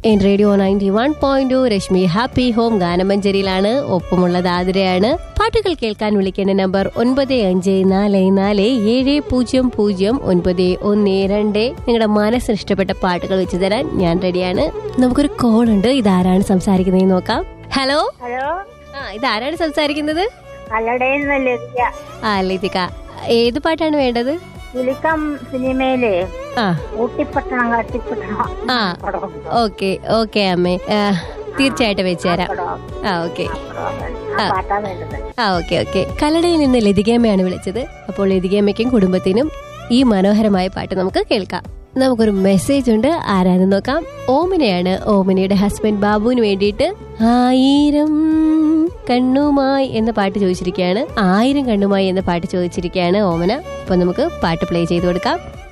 N radio ninety one point Rashmi happy home ഗാനമഞ്ചേരിയിലാണ് ഒപ്പമുള്ളത് ആതിരയാണ് പാട്ടുകൾ കേൾക്കാൻ വിളിക്കേണ്ട നമ്പർ ഒൻപത് അഞ്ച് നാല് നാല് ഏഴ് പൂജ്യം പൂജ്യം ഒൻപത് ഒന്ന് രണ്ട് നിങ്ങളുടെ മനസ്സിന് ഇഷ്ടപ്പെട്ട പാട്ടുകൾ വെച്ച് തരാൻ ഞാൻ റെഡിയാണ് നമുക്കൊരു കോൾ ഉണ്ട് ഇതാരാണ് സംസാരിക്കുന്നത് നോക്കാം ഹലോ ഹലോ ആ ഇതാരാണ് സംസാരിക്കുന്നത് കല്ലടയിൽ ലഭ്യ ആ ലതിക ഏത് പാട്ടാണ് വേണ്ടത് കിലുക്കം സിനിമയിലെ ആ ഊട്ടിപ്പട്ടണം കട്ടിപ്പട്ടണം ആ ഓക്കെ ഓക്കെ അമ്മേ ആ, തീർച്ചയായിട്ടും വെച്ച് തരാം ആ ഓക്കെ ആ പാട്ടാ വേണ്ടത് ആ ഓക്കെ ഓക്കെ കല്ലടയിൽ നിന്ന് ലതികേമ്മയാണ് വിളിച്ചത് അപ്പോൾ ലതികേമ്മയ്ക്കും കുടുംബത്തിനും ഈ മനോഹരമായ പാട്ട് നമുക്ക് കേൾക്കാം നമുക്കൊരു മെസ്സേജ് ഉണ്ട് ആരാന്ന് നോക്കാം ഓമിനയാണ് ഓമിനയുടെ ഹസ്ബൻഡ് ബാബുവിന് വേണ്ടിയിട്ട് ആയിരം കണ്ണുമായി എന്ന പാട്ട് ചോദിച്ചിരിക്കുകയാണ് ആയിരം കണ്ണുമായി എന്ന പാട്ട് ചോദിച്ചിരിക്കുകയാണ് ഓമന അപ്പൊ നമുക്ക് പാട്ട് പ്ലേ ചെയ്ത് കൊടുക്കാം